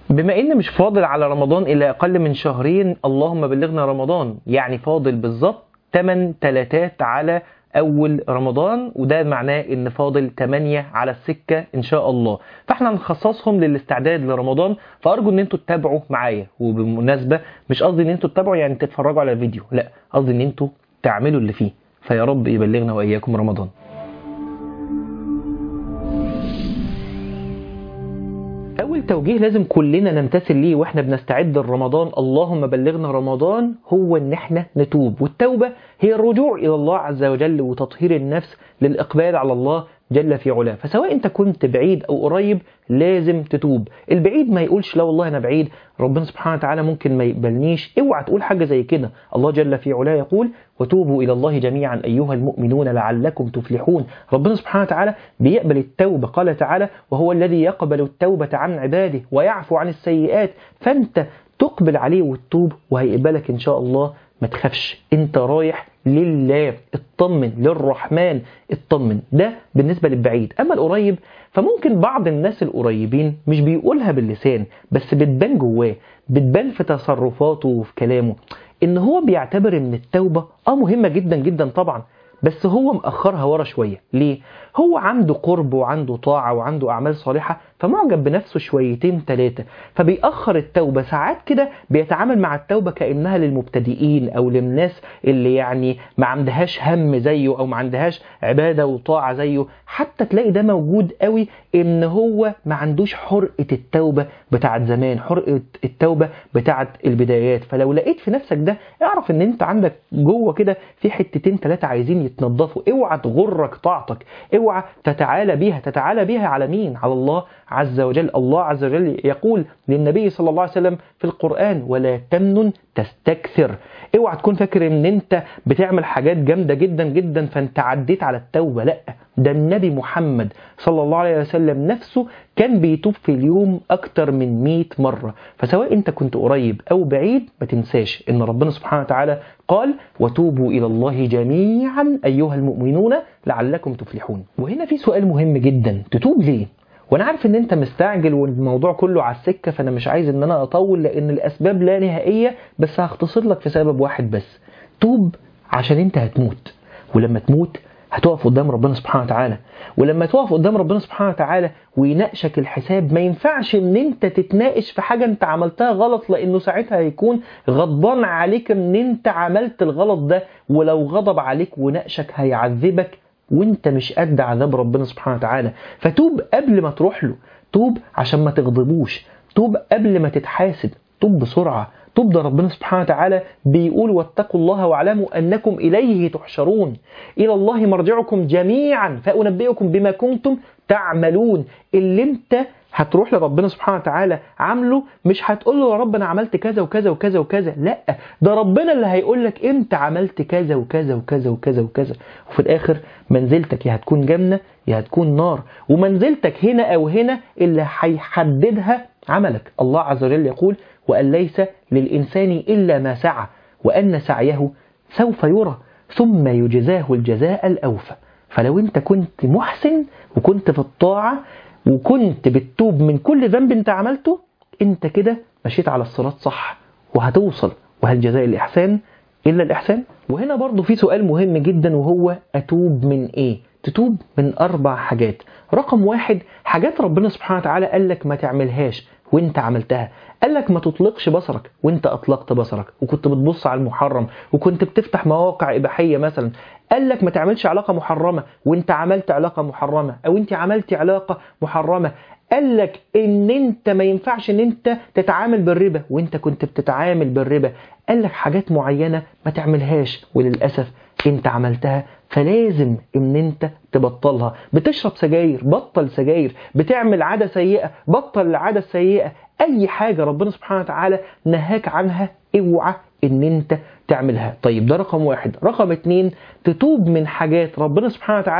بما ان مش فاضل على رمضان الا اقل من شهرين اللهم بلغنا رمضان يعني فاضل بالظبط 8 تلاتات على اول رمضان وده معناه ان فاضل 8 على السكه ان شاء الله فاحنا هنخصصهم للاستعداد لرمضان فارجو ان انتوا تتابعوا معايا وبالمناسبه مش قصدي ان انتوا تتابعوا يعني تتفرجوا على الفيديو لا قصدي ان انتوا تعملوا اللي فيه فيا رب يبلغنا واياكم رمضان أول توجيه لازم كلنا نمتثل ليه وإحنا بنستعد لرمضان اللهم بلغنا رمضان هو إن إحنا نتوب والتوبة هي الرجوع إلى الله عز وجل وتطهير النفس للإقبال على الله جل في علاه فسواء أنت كنت بعيد أو قريب لازم تتوب البعيد ما يقولش لا والله أنا بعيد ربنا سبحانه وتعالى ممكن ما يقبلنيش اوعى تقول حاجة زي كده الله جل في علاه يقول وتوبوا إلى الله جميعا أيها المؤمنون لعلكم تفلحون ربنا سبحانه وتعالى بيقبل التوبة قال تعالى وهو الذي يقبل التوبة عن عباده ويعفو عن السيئات فأنت تقبل عليه وتتوب وهيقبلك إن شاء الله ما تخافش انت رايح لله اطمن للرحمن اطمن ده بالنسبة للبعيد اما القريب فممكن بعض الناس القريبين مش بيقولها باللسان بس بتبان جواه بتبان في تصرفاته وفي كلامه ان هو بيعتبر ان التوبة اه مهمة جدا جدا طبعا بس هو مأخرها ورا شوية ليه؟ هو عنده قرب وعنده طاعة وعنده أعمال صالحة فمعجب بنفسه شويتين ثلاثة فبيأخر التوبة ساعات كده بيتعامل مع التوبة كأنها للمبتدئين أو للناس اللي يعني ما عندهاش هم زيه أو ما عندهاش عبادة وطاعة زيه حتى تلاقي ده موجود قوي إن هو ما عندوش حرقة التوبة بتاعت زمان حرقة التوبة بتاعت البدايات فلو لقيت في نفسك ده اعرف إن أنت عندك جوه كده في حتتين ثلاثة عايزين يتنضفوا اوعى تغرك طاعتك اوعى تتعالى بيها تتعالى بيها على مين على الله عز وجل الله عز وجل يقول للنبي صلى الله عليه وسلم في القرآن ولا تمنن تستكثر اوعى تكون فاكر ان انت بتعمل حاجات جامدة جدا جدا فانت عديت على التوبة لا ده النبي محمد صلى الله عليه وسلم نفسه كان بيتوب في اليوم أكتر من 100 مرة فسواء أنت كنت قريب أو بعيد ما تنساش أن ربنا سبحانه وتعالى قال وتوبوا إلى الله جميعا أيها المؤمنون لعلكم تفلحون وهنا في سؤال مهم جدا تتوب ليه؟ وانا عارف ان انت مستعجل والموضوع كله على السكه فانا مش عايز ان انا اطول لان الاسباب لا نهائيه بس هختصر لك في سبب واحد بس توب عشان انت هتموت ولما تموت هتقف قدام ربنا سبحانه وتعالى ولما تقف قدام ربنا سبحانه وتعالى ويناقشك الحساب ما ينفعش ان انت تتناقش في حاجه انت عملتها غلط لانه ساعتها هيكون غضبان عليك ان انت عملت الغلط ده ولو غضب عليك وناقشك هيعذبك وانت مش قد عذاب ربنا سبحانه وتعالى فتوب قبل ما تروح له توب عشان ما تغضبوش توب قبل ما تتحاسب توب بسرعه توب ده ربنا سبحانه وتعالى بيقول واتقوا الله واعلموا انكم اليه تحشرون الى الله مرجعكم جميعا فانبئكم بما كنتم تعملون اللي انت هتروح لربنا سبحانه وتعالى عامله مش هتقول له يا رب انا عملت كذا وكذا وكذا وكذا لا ده ربنا اللي هيقول لك انت عملت كذا وكذا وكذا وكذا وكذا وفي الاخر منزلتك يا هتكون جنه يا هتكون نار ومنزلتك هنا او هنا اللي هيحددها عملك الله عز وجل يقول وان ليس للانسان الا ما سعى وان سعيه سوف يرى ثم يجزاه الجزاء الاوفى فلو انت كنت محسن وكنت في الطاعه وكنت بتتوب من كل ذنب انت عملته انت كده مشيت على الصراط صح وهتوصل وهل جزاء الإحسان إلا الإحسان وهنا برضو في سؤال مهم جدا وهو أتوب من إيه تتوب من أربع حاجات رقم واحد حاجات ربنا سبحانه وتعالى قال لك ما تعملهاش وانت عملتها قال لك ما تطلقش بصرك وانت اطلقت بصرك وكنت بتبص على المحرم وكنت بتفتح مواقع اباحيه مثلا قال لك ما تعملش علاقه محرمه وانت عملت علاقه محرمه او انت عملتي علاقه محرمه قال لك ان انت ما ينفعش ان انت تتعامل بالربا وانت كنت بتتعامل بالربا قال لك حاجات معينه ما تعملهاش وللاسف انت عملتها فلازم ان انت تبطلها بتشرب سجاير بطل سجاير بتعمل عاده سيئه بطل العاده السيئه اي حاجه ربنا سبحانه وتعالى نهاك عنها اوعى ان انت تعملها طيب ده رقم واحد رقم اتنين تتوب من حاجات ربنا سبحانه وتعالى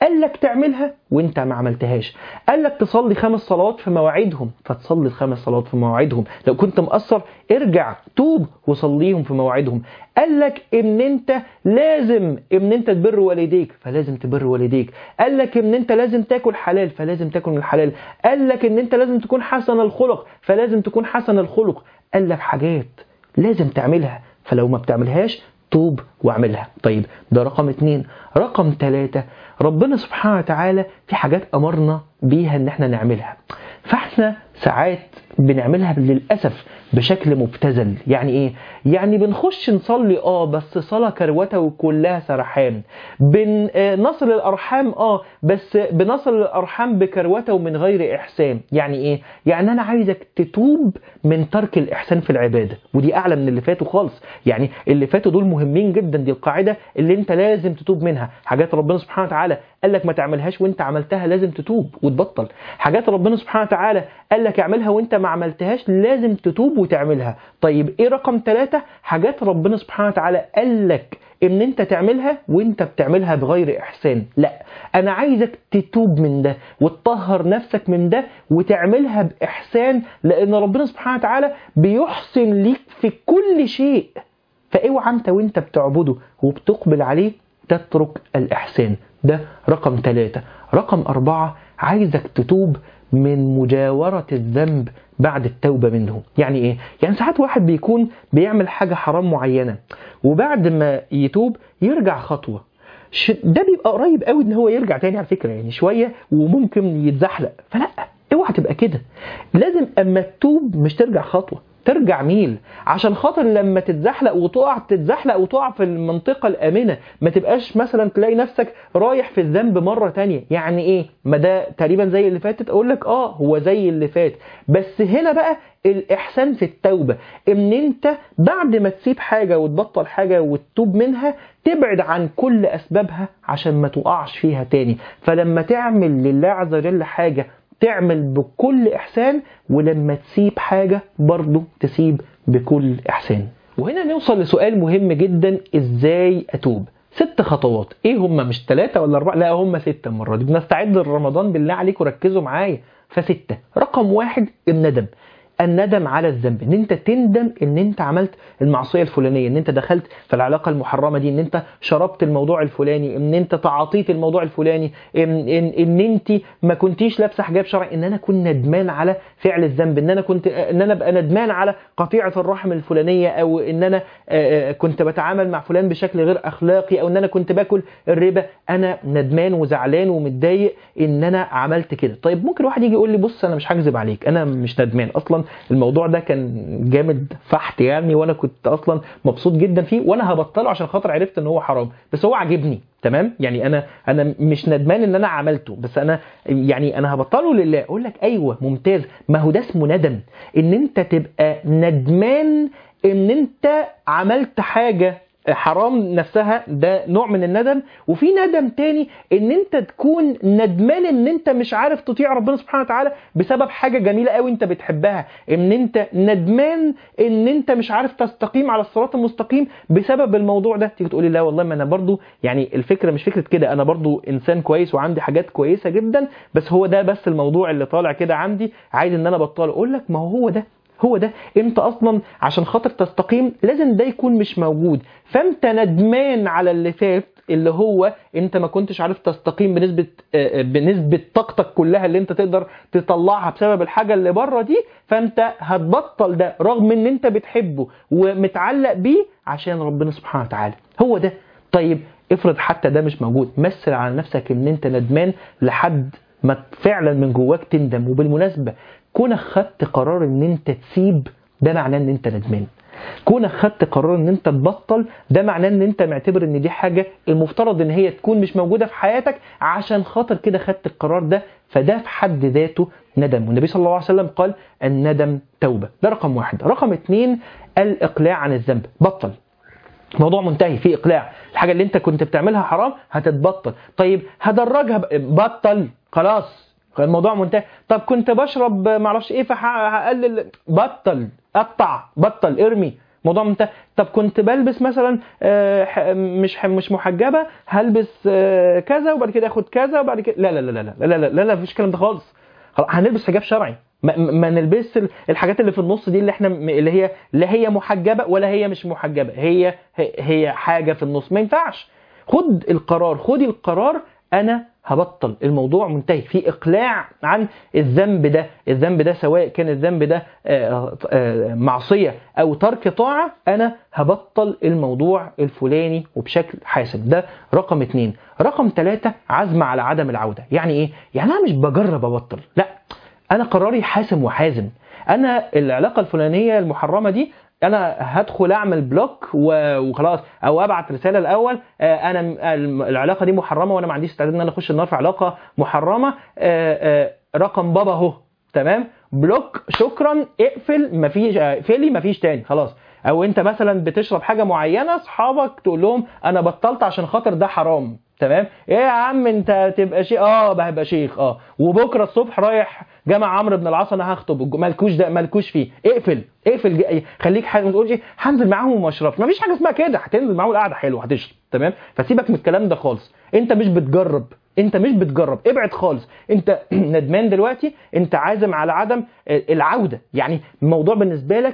قال لك تعملها وانت ما عملتهاش قال لك تصلي خمس صلوات في مواعيدهم فتصلي الخمس صلوات في مواعيدهم لو كنت مقصر ارجع توب وصليهم في مواعيدهم قال لك ان انت لازم ان انت تبر والديك فلازم تبر والديك قال لك ان انت لازم تاكل حلال فلازم تاكل من الحلال قال لك ان انت لازم تكون حسن الخلق فلازم تكون حسن الخلق قال لك حاجات لازم تعملها فلو ما بتعملهاش توب واعملها طيب ده رقم اتنين رقم تلاتة ربنا سبحانه وتعالى في حاجات أمرنا بيها إن احنا نعملها فاحنا ساعات بنعملها للأسف بشكل مبتذل يعني ايه يعني بنخش نصلي اه بس صلاة كروته وكلها سرحان بن آه نصل الارحام اه بس بنصل الارحام بكروته ومن غير احسان يعني ايه يعني انا عايزك تتوب من ترك الاحسان في العباده ودي اعلى من اللي فاتوا خالص يعني اللي فاتوا دول مهمين جدا دي القاعده اللي انت لازم تتوب منها حاجات ربنا سبحانه وتعالى قال لك ما تعملهاش وانت عملتها لازم تتوب وتبطل حاجات ربنا سبحانه وتعالى قال لك اعملها وانت ما عملتهاش لازم تتوب وتعملها طيب ايه رقم ثلاثة حاجات ربنا سبحانه وتعالى قال لك ان انت تعملها وانت بتعملها بغير احسان لا انا عايزك تتوب من ده وتطهر نفسك من ده وتعملها باحسان لان ربنا سبحانه وتعالى بيحسن ليك في كل شيء فاوعى انت وانت بتعبده وبتقبل عليه تترك الاحسان ده رقم ثلاثة رقم أربعة عايزك تتوب من مجاورة الذنب بعد التوبة منه يعني ايه؟ يعني ساعات واحد بيكون بيعمل حاجة حرام معينة وبعد ما يتوب يرجع خطوة ده بيبقى قريب قوي ان هو يرجع تاني على فكرة يعني شوية وممكن يتزحلق فلا اوعى تبقى كده لازم اما تتوب مش ترجع خطوة ترجع ميل عشان خاطر لما تتزحلق وتقع تتزحلق وتقع في المنطقة الآمنة ما تبقاش مثلا تلاقي نفسك رايح في الذنب مرة تانية يعني ايه ما ده تقريبا زي اللي فاتت اقول لك اه هو زي اللي فات بس هنا بقى الإحسان في التوبة إن أنت بعد ما تسيب حاجة وتبطل حاجة وتتوب منها تبعد عن كل أسبابها عشان ما تقعش فيها تاني فلما تعمل لله عز وجل حاجة تعمل بكل إحسان ولما تسيب حاجة برضه تسيب بكل إحسان وهنا نوصل لسؤال مهم جدا إزاي أتوب ست خطوات ايه هم مش ثلاثة ولا أربعة لا هم ستة المرة دي بنستعد لرمضان بالله عليكم ركزوا معايا فستة رقم واحد الندم الندم على الذنب ان انت تندم ان انت عملت المعصيه الفلانيه ان انت دخلت في العلاقه المحرمه دي ان انت شربت الموضوع الفلاني ان انت تعاطيت الموضوع الفلاني ان ان, إن انت ما كنتيش لابسه حجاب شرعي ان انا كنت ندمان على فعل الذنب ان انا كنت ان انا ابقى ندمان على قطيعه الرحم الفلانيه او ان انا كنت بتعامل مع فلان بشكل غير اخلاقي او ان انا كنت باكل الربا انا ندمان وزعلان ومتضايق ان انا عملت كده طيب ممكن واحد يجي يقول لي بص انا مش هكذب عليك انا مش ندمان اصلا الموضوع ده كان جامد فحت يعني وانا كنت اصلا مبسوط جدا فيه وانا هبطله عشان خاطر عرفت ان هو حرام بس هو عاجبني تمام يعني انا انا مش ندمان ان انا عملته بس انا يعني انا هبطله لله اقول لك ايوه ممتاز ما هو ده اسمه ندم ان انت تبقى ندمان ان انت عملت حاجه حرام نفسها ده نوع من الندم وفي ندم تاني ان انت تكون ندمان ان انت مش عارف تطيع ربنا سبحانه وتعالى بسبب حاجه جميله قوي انت بتحبها ان انت ندمان ان انت مش عارف تستقيم على الصراط المستقيم بسبب الموضوع ده تيجي تقولي لا والله ما انا برضو يعني الفكره مش فكره كده انا برضو انسان كويس وعندي حاجات كويسه جدا بس هو ده بس الموضوع اللي طالع كده عندي عايز ان انا ابطله اقول لك ما هو ده هو ده انت اصلا عشان خاطر تستقيم لازم ده يكون مش موجود فانت ندمان على اللي فات اللي هو انت ما كنتش عارف تستقيم بنسبه بنسبه طاقتك كلها اللي انت تقدر تطلعها بسبب الحاجه اللي بره دي فانت هتبطل ده رغم ان انت بتحبه ومتعلق بيه عشان ربنا سبحانه وتعالى هو ده طيب افرض حتى ده مش موجود مثل على نفسك ان انت ندمان لحد ما فعلا من جواك تندم وبالمناسبه كونك خدت قرار ان انت تسيب ده معناه ان انت ندمان كونك خدت قرار ان انت تبطل ده معناه ان انت معتبر ان دي حاجه المفترض ان هي تكون مش موجوده في حياتك عشان خاطر كده خدت القرار ده فده في حد ذاته ندم والنبي صلى الله عليه وسلم قال الندم توبه ده رقم واحد رقم اتنين الاقلاع عن الذنب بطل موضوع منتهي في اقلاع الحاجه اللي انت كنت بتعملها حرام هتتبطل طيب هدرجها بطل خلاص الموضوع منتهي طب كنت بشرب معرفش ايه فهقلل بطل قطع بطل ارمي موضوع منتهي طب كنت بلبس مثلا آه، ح- مش ح- مش محجبه هلبس آه، كذا وبعد كده اخد كذا وبعد كده لا لا لا لا لا لا لا لا, لا مفيش الكلام ده خالص خلاص، هنلبس حجاب شرعي ما, ما نلبس ال- الحاجات اللي في النص دي اللي احنا م- اللي هي لا هي محجبه ولا هي مش محجبه هي هي- هي حاجه في النص ما ينفعش خد القرار خدي القرار انا هبطل الموضوع منتهي في اقلاع عن الذنب ده الذنب ده سواء كان الذنب ده آه، آه، معصيه او ترك طاعه انا هبطل الموضوع الفلاني وبشكل حاسم ده رقم اتنين رقم ثلاثة عزم على عدم العودة يعني ايه يعني انا مش بجرب ابطل لا انا قراري حاسم وحازم انا العلاقه الفلانيه المحرمه دي انا هدخل اعمل بلوك و- وخلاص او ابعت رساله الاول آه، انا م- الم- العلاقه دي محرمه وانا ما عنديش استعداد ان انا اخش النار في علاقه محرمه آه، آه، رقم بابا اهو تمام بلوك شكرا اقفل مفيش آه، اقفلي مفيش تاني خلاص او انت مثلا بتشرب حاجه معينه اصحابك تقول لهم انا بطلت عشان خاطر ده حرام تمام ايه يا عم انت تبقى شيخ اه بهبقى شيخ اه وبكره الصبح رايح جامع عمرو بن العاص انا هخطب الج- مالكوش ده مالكوش فيه اقفل اقفل ج- خليك حاجه ما تقولش هنزل معاهم وما اشربش مفيش حاجه اسمها كده هتنزل معاهم القعده حلوه هتشرب تمام فسيبك من الكلام ده خالص انت مش بتجرب انت مش بتجرب ابعد خالص انت ندمان دلوقتي انت عازم على عدم العوده يعني الموضوع بالنسبه لك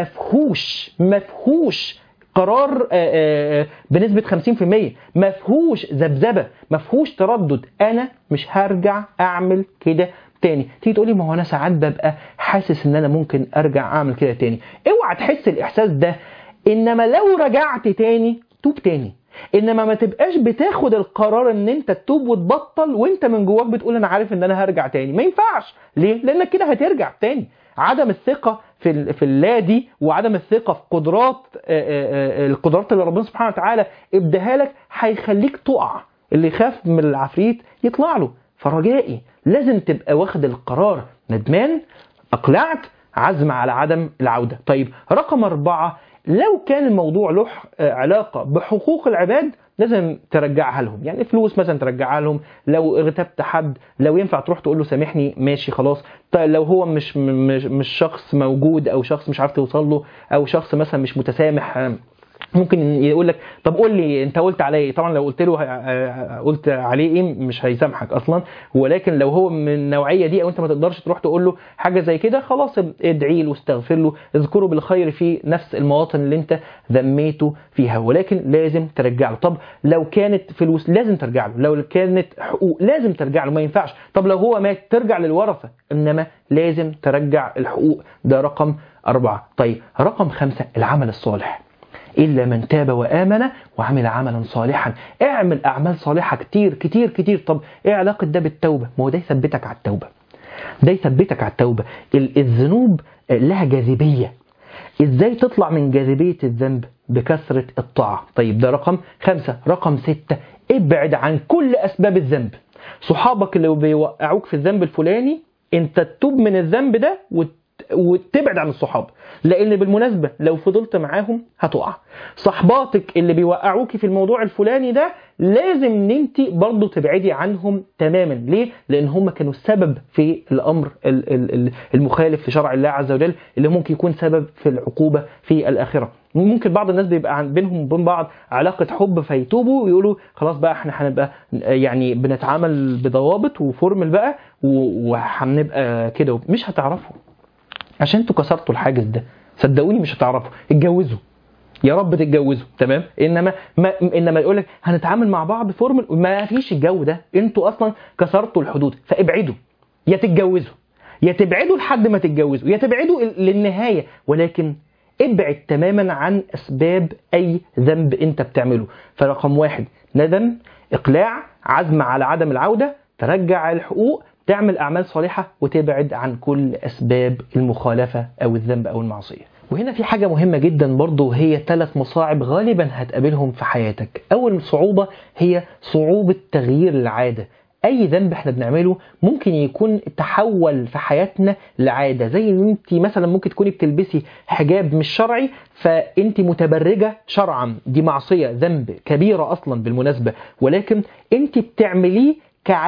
مفهوش مفهوش قرار آه، آه، بنسبة 50% ما فيهوش ذبذبة ما فيهوش تردد أنا مش هرجع أعمل كده تاني تيجي تقولي ما هو أنا ساعات ببقى حاسس إن أنا ممكن أرجع أعمل كده تاني اوعى تحس الإحساس ده إنما لو رجعت تاني توب تاني انما ما تبقاش بتاخد القرار ان انت تتوب وتبطل وانت من جواك بتقول انا عارف ان انا هرجع تاني ما ينفعش ليه لانك كده هترجع تاني عدم الثقه في ال- في الله دي وعدم الثقه في قدرات آه، آه، آه، القدرات اللي ربنا سبحانه وتعالى اداها لك هيخليك تقع اللي يخاف من العفريت يطلع له فرجائي لازم تبقى واخد القرار ندمان اقلعت عزم على عدم العوده طيب رقم أربعة لو كان الموضوع له آه، علاقة بحقوق العباد لازم ترجعها لهم يعني فلوس مثلا ترجعها لهم لو اغتبت حد لو ينفع تروح تقول له سامحني ماشي خلاص طيب لو هو مش مش مش شخص موجود او شخص مش عارف توصل له او شخص مثلا مش متسامح آه، ممكن يقول لك طب قول لي انت قلت عليه ايه طبعا لو قلت له آه، قلت عليه ايه مش هيسامحك اصلا ولكن لو هو من النوعيه دي او انت ما تقدرش تروح تقول له حاجه زي كده خلاص ادعي له واستغفر له اذكره بالخير في نفس المواطن اللي انت ذميته فيها ولكن لازم ترجع له طب لو كانت فلوس لازم ترجع له لو كانت حقوق لازم ترجع له ما ينفعش طب لو هو مات ترجع للورثه انما لازم ترجع الحقوق ده رقم أربعة طيب رقم خمسة العمل الصالح إلا من تاب وآمن وعمل عملا صالحا اعمل أعمال صالحة كتير كتير كتير طب إيه علاقة ده بالتوبة ما هو ده يثبتك على التوبة ده يثبتك على التوبة ال- الذنوب لها جاذبية ازاي تطلع من جاذبية الذنب بكثرة الطاعة طيب ده رقم خمسة رقم ستة ابعد عن كل أسباب الذنب صحابك اللي بيوقعوك في الذنب الفلاني انت تتوب من الذنب ده وت... وتبعد عن الصحاب لان بالمناسبه لو فضلت معاهم هتقع صحباتك اللي بيوقعوكي في الموضوع الفلاني ده لازم ان انت برضه تبعدي عنهم تماما ليه لان هم كانوا السبب في الامر ال- ال- ال- المخالف في شرع الله عز وجل اللي ممكن يكون سبب في العقوبه في الاخره ممكن بعض الناس بيبقى عن- بينهم وبين بعض علاقه حب فيتوبوا ويقولوا خلاص بقى احنا هنبقى يعني بنتعامل بضوابط وفورمل بقى و- وهنبقى كده مش هتعرفوا عشان انتوا كسرتوا الحاجز ده صدقوني مش هتعرفوا اتجوزوا يا رب تتجوزوا تمام انما ما انما يقول لك هنتعامل مع بعض فورمال ما فيش الجو ده انتوا اصلا كسرتوا الحدود فابعدوا يا تتجوزوا يا تبعدوا لحد ما تتجوزوا يا تبعدوا ال- للنهايه ولكن ابعد تماما عن اسباب اي ذنب انت بتعمله فرقم واحد ندم اقلاع عزم على عدم العوده ترجع الحقوق تعمل اعمال صالحه وتبعد عن كل اسباب المخالفه او الذنب او المعصيه وهنا في حاجة مهمة جدا برضو وهي ثلاث مصاعب غالبا هتقابلهم في حياتك أول صعوبة هي صعوبة تغيير العادة أي ذنب احنا بنعمله ممكن يكون تحول في حياتنا لعادة زي ان انت مثلا ممكن تكوني بتلبسي حجاب مش شرعي فانت متبرجة شرعا دي معصية ذنب كبيرة أصلا بالمناسبة ولكن انت بتعمليه كعادة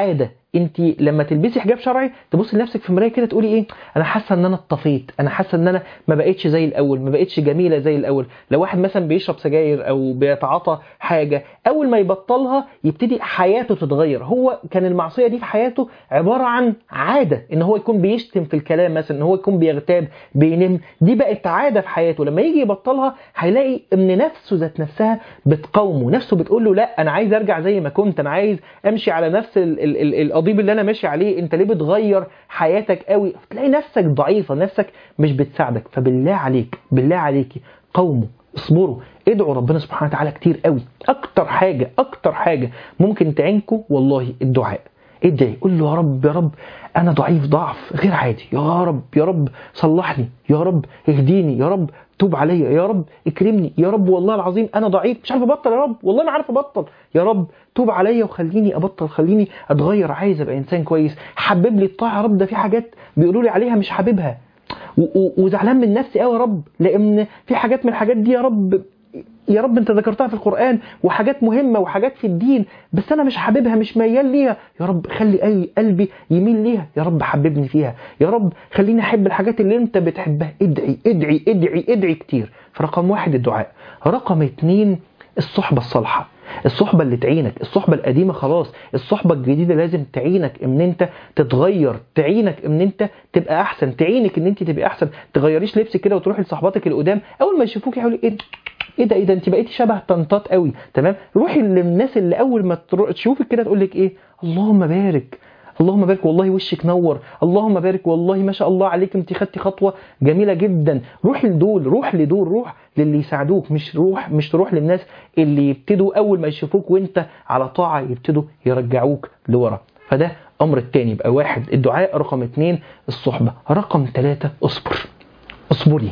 انت لما تلبسي حجاب شرعي تبص لنفسك في المرايه كده تقولي ايه انا حاسه ان انا اتطفيت انا حاسه ان انا ما بقتش زي الاول ما بقتش جميله زي الاول لو واحد مثلا بيشرب سجاير او بيتعاطى حاجه اول ما يبطلها يبتدي حياته تتغير هو كان المعصيه دي في حياته عباره عن عاده ان هو يكون بيشتم في الكلام مثلا ان هو يكون بيغتاب بينم دي بقت عاده في حياته لما يجي يبطلها هيلاقي ان نفسه ذات نفسها بتقاومه نفسه بتقول له لا انا عايز ارجع زي ما كنت انا عايز امشي على نفس ال- ال- ال- القضيب اللي انا ماشي عليه انت ليه بتغير حياتك قوي تلاقي نفسك ضعيفه نفسك مش بتساعدك فبالله عليك بالله عليكي قوموا اصبروا ادعوا ربنا سبحانه وتعالى كتير قوي اكتر حاجه اكتر حاجه ممكن تعينكم والله الدعاء ادعي قول له يا رب يا رب انا ضعيف ضعف غير عادي يا رب يا رب صلحني يا رب اهديني يا رب توب عليا يا رب اكرمني يا رب والله العظيم انا ضعيف مش عارف ابطل يا رب والله ما عارف ابطل يا رب توب عليا وخليني ابطل خليني اتغير عايز ابقى انسان كويس حبب لي الطاعه يا رب ده في حاجات بيقولوا لي عليها مش حاببها و- و- وزعلان من نفسي قوي يا رب لان في حاجات من الحاجات دي يا رب يا رب انت ذكرتها في القرآن وحاجات مهمة وحاجات في الدين بس انا مش حاببها مش ميال ليها يا رب خلي أي قلبي يميل ليها يا رب حببني فيها يا رب خليني احب الحاجات اللي انت بتحبها ادعي ادعي ادعي ادعي كتير فرقم واحد الدعاء رقم اتنين الصحبة الصالحة الصحبة اللي تعينك الصحبة القديمة خلاص الصحبة الجديدة لازم تعينك ان انت تتغير تعينك ان انت تبقى احسن تعينك ان انت تبقى احسن تغيريش لبسك كده وتروحي لصحباتك القدام اول ما يشوفوك يقولوا ايه ايه ده ايه ده انت بقيتي شبه طنطات قوي تمام روحي للناس اللي اول ما ترو- تشوفك كده تقول لك ايه اللهم بارك اللهم بارك والله وشك نور اللهم بارك والله ما شاء الله عليك انت خدتي خطوه جميله جدا روحي لدول روح لدول روح للي يساعدوك مش روح مش تروح للناس اللي يبتدوا اول ما يشوفوك وانت على طاعه يبتدوا يرجعوك لورا فده امر التاني يبقى واحد الدعاء رقم اتنين الصحبه رقم ثلاثة اصبر اصبري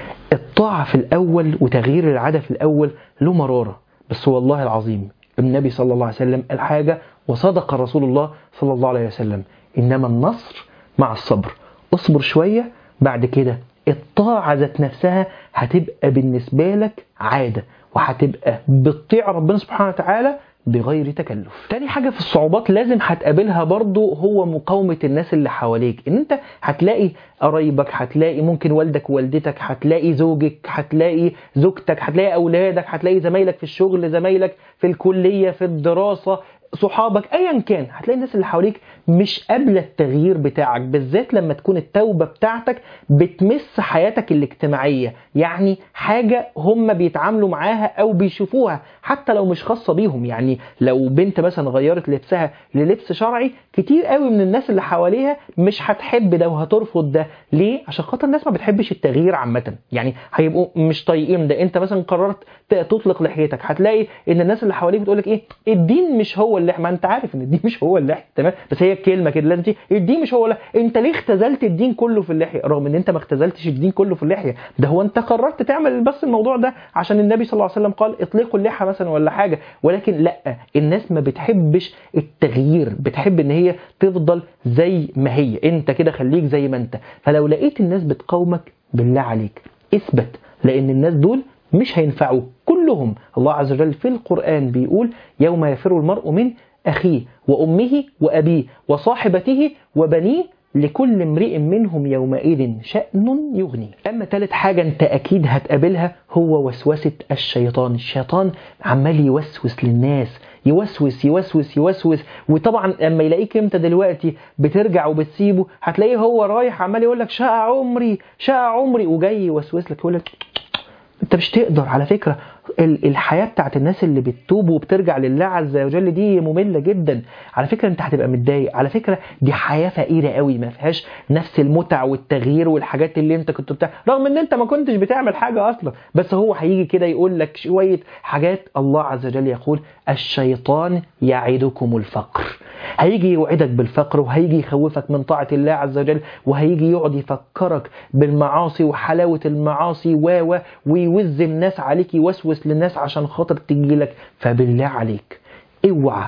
الطاعة في الأول وتغيير العادة في الأول له مرارة بس والله العظيم النبي صلى الله عليه وسلم قال حاجة وصدق رسول الله صلى الله عليه وسلم إنما النصر مع الصبر اصبر شوية بعد كده الطاعة ذات نفسها هتبقى بالنسبة لك عادة وهتبقى بتطيع ربنا سبحانه وتعالى بغير تكلف تاني حاجة في الصعوبات لازم هتقابلها برضو هو مقاومة الناس اللي حواليك ان انت هتلاقي قرايبك هتلاقي ممكن والدك ووالدتك هتلاقي زوجك هتلاقي زوجتك هتلاقي اولادك هتلاقي زمايلك في الشغل زمايلك في الكلية في الدراسة صحابك ايا كان هتلاقي الناس اللي حواليك مش قابله التغيير بتاعك بالذات لما تكون التوبه بتاعتك بتمس حياتك الاجتماعيه يعني حاجه هم بيتعاملوا معاها او بيشوفوها حتى لو مش خاصه بيهم يعني لو بنت مثلا غيرت لبسها للبس شرعي كتير قوي من الناس اللي حواليها مش هتحب ده وهترفض ده ليه عشان خاطر الناس ما بتحبش التغيير عامه يعني هيبقوا مش طايقين ده انت مثلا قررت ت- تطلق لحيتك هتلاقي ان الناس اللي حواليك بتقول لك ايه الدين مش هو اللحيه ما انت عارف ان الدين مش هو اللحيه تمام بس هي الكلمه كده لازم تيجي الدين مش هو اللحيه انت ليه اختزلت الدين كله في اللحيه رغم ان انت ما اختزلتش الدين كله في اللحيه ده هو انت قررت تعمل بس الموضوع ده عشان النبي صلى الله عليه وسلم قال اطلقوا اللحى مثلا ولا حاجه ولكن لا الناس ما بتحبش التغيير بتحب ان هي تفضل زي ما هي انت كده خليك زي ما انت فلو لقيت الناس بتقاومك بالله عليك اثبت لان الناس دول مش هينفعوك كلهم الله عز وجل في القرآن بيقول يوم يفر المرء من أخيه وأمه وأبيه وصاحبته وبنيه لكل امرئ منهم يومئذ شأن يغني أما ثالث حاجة أنت أكيد هتقابلها هو وسوسة الشيطان الشيطان عمال يوسوس للناس يوسوس يوسوس يوسوس وطبعا لما يلاقيك انت دلوقتي بترجع وبتسيبه هتلاقيه هو رايح عمال يقول لك شقى عمري شقى عمري وجاي يوسوس لك يقول لك انت مش تقدر على فكره ال- الحياه بتاعت الناس اللي بتتوب وبترجع لله عز وجل دي ممله جدا على فكره انت هتبقى متضايق على فكره دي حياه فقيره قوي ما فيهاش نفس المتع والتغيير والحاجات اللي انت كنت بتاع رغم ان انت ما كنتش بتعمل حاجه اصلا بس هو هيجي كده يقول لك شويه حاجات الله عز وجل يقول الشيطان يعدكم الفقر هيجي يوعدك بالفقر وهيجي يخوفك من طاعة الله عز وجل وهيجي يقعد يفكرك بالمعاصي وحلاوة المعاصي و و ويوز الناس عليك يوسوس للناس عشان خاطر تجيلك فبالله عليك اوعى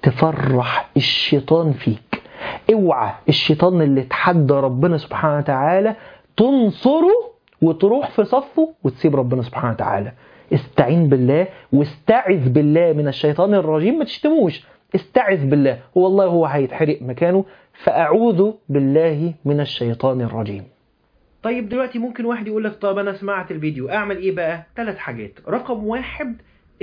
تفرح الشيطان فيك اوعى الشيطان اللي تحدى ربنا سبحانه وتعالى تنصره وتروح في صفه وتسيب ربنا سبحانه وتعالى استعين بالله واستعذ بالله من الشيطان الرجيم ما تشتموش استعذ بالله والله هو هيتحرق مكانه فأعوذ بالله من الشيطان الرجيم طيب دلوقتي ممكن واحد يقول لك طب أنا سمعت الفيديو أعمل إيه بقى؟ ثلاث حاجات رقم واحد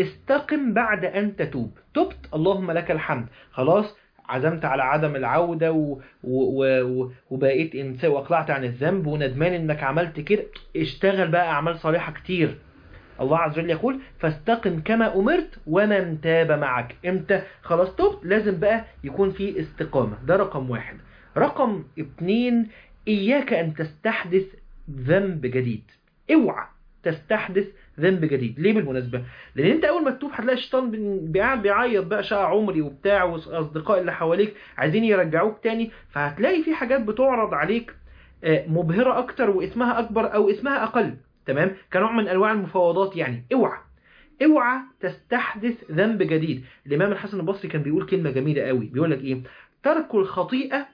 استقم بعد أن تتوب تبت اللهم لك الحمد خلاص عزمت على عدم العودة و... و... و... وبقيت إنسان وأقلعت عن الذنب وندمان إنك عملت كده اشتغل بقى أعمال صالحة كتير الله عز وجل يقول فاستقم كما أمرت ومن تاب معك امتى خلاص تبت لازم بقى يكون في استقامة ده رقم واحد رقم اتنين إياك أن تستحدث ذنب جديد اوعى تستحدث ذنب جديد ليه بالمناسبة لان انت اول ما تتوب هتلاقي الشيطان بي- قاعد بيعيط بقى شقى عمري وبتاع واصدقاء اللي حواليك عايزين يرجعوك تاني فهتلاقي في حاجات بتعرض عليك آه، مبهرة اكتر واسمها اكبر او اسمها اقل تمام كنوع من انواع المفاوضات يعني اوعى اوعى تستحدث ذنب جديد الامام الحسن البصري كان بيقول كلمة جميلة قوي بيقول لك ايه ترك الخطيئة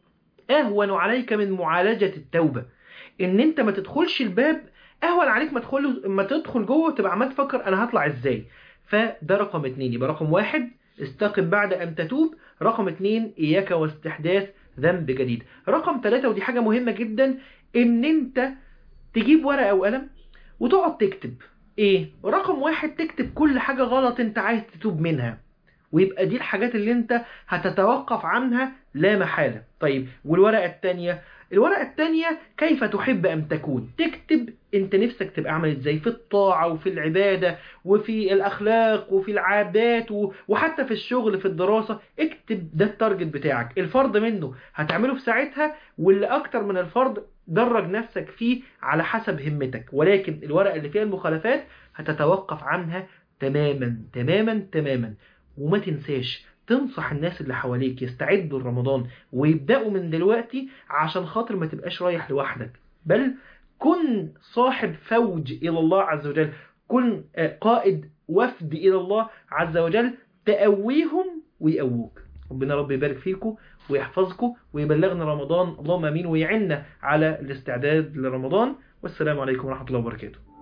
اهون عليك من معالجة التوبة ان انت ما تدخلش الباب اهون عليك ما تدخل ما تدخل جوه وتبقى عمال تفكر انا هطلع ازاي فده رقم اتنين يبقى رقم واحد استقم بعد ان تتوب رقم اتنين اياك واستحداث ذنب جديد رقم ثلاثة ودي حاجة مهمة جدا ان انت تجيب ورقة وقلم وتقعد تكتب ايه رقم واحد تكتب كل حاجة غلط انت عايز تتوب منها ويبقى دي الحاجات اللي انت هتتوقف عنها لا محالة طيب والورقة التانية الورقة التانية كيف تحب أن تكون تكتب انت نفسك تبقى عامل ازاي في الطاعة وفي العبادة وفي الأخلاق وفي العادات و- وحتى في الشغل في الدراسة اكتب ده التارجت بتاعك الفرض منه هتعمله في ساعتها واللي أكتر من الفرض درج نفسك فيه على حسب همتك ولكن الورقة اللي فيها المخالفات هتتوقف عنها تماما تماما تماما وما تنساش تنصح الناس اللي حواليك يستعدوا لرمضان ويبدأوا من دلوقتي عشان خاطر ما تبقاش رايح لوحدك بل كن صاحب فوج إلى الله عز وجل كن آه، قائد وفد إلى الله عز وجل تقويهم ويقووك ربنا رب يبارك فيكم ويحفظكم ويبلغنا رمضان اللهم امين ويعنا على الاستعداد لرمضان والسلام عليكم ورحمه الله وبركاته